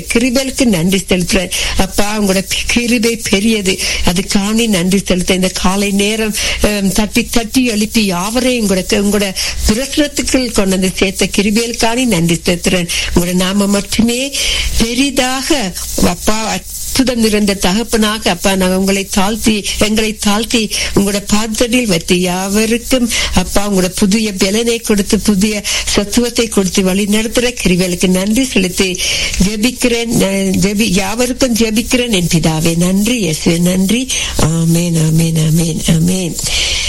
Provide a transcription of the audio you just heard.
கிருபலுக்கு நன்றி செலுத்துறேன் அப்பா உங்களோட கிருபை பெரியது அதுக்காண்டி நன்றி செலுத்த இந்த காலை நேரம் அஹ், தட்டி தட்டி எழுப்பி யாவரையும் உங்களோட உங்களோட பிரசுரத்துக்குள் கொண்டு வந்து சேர்த்த கிருபேலுக்காண்டி நன்றி செலுத்துறேன் உங்களோட நாம மட்டுமே பெரிதாக அப்பா அற்புதம் நிறைந்த தகப்பனாக அப்பா நாங்கள் உங்களை தாழ்த்தி எங்களை தாழ்த்தி உங்களோட பாதடியில் வைத்து யாவருக்கும் அப்பா உங்களோட புதிய பலனை கொடுத்து புதிய சத்துவத்தை கொடுத்து வழி நடத்துற கிருவேலுக்கு நன்றி செலுத்தி ஜெபிக்கிறேன் ந- ஜெபி யாவருக்கும் ஜெபிக்கிறேன் என் பிதாவே நன்றி இயேசுவே நன்றி ஆமேன் ஆமேன் ஆமேன் ஆமேன்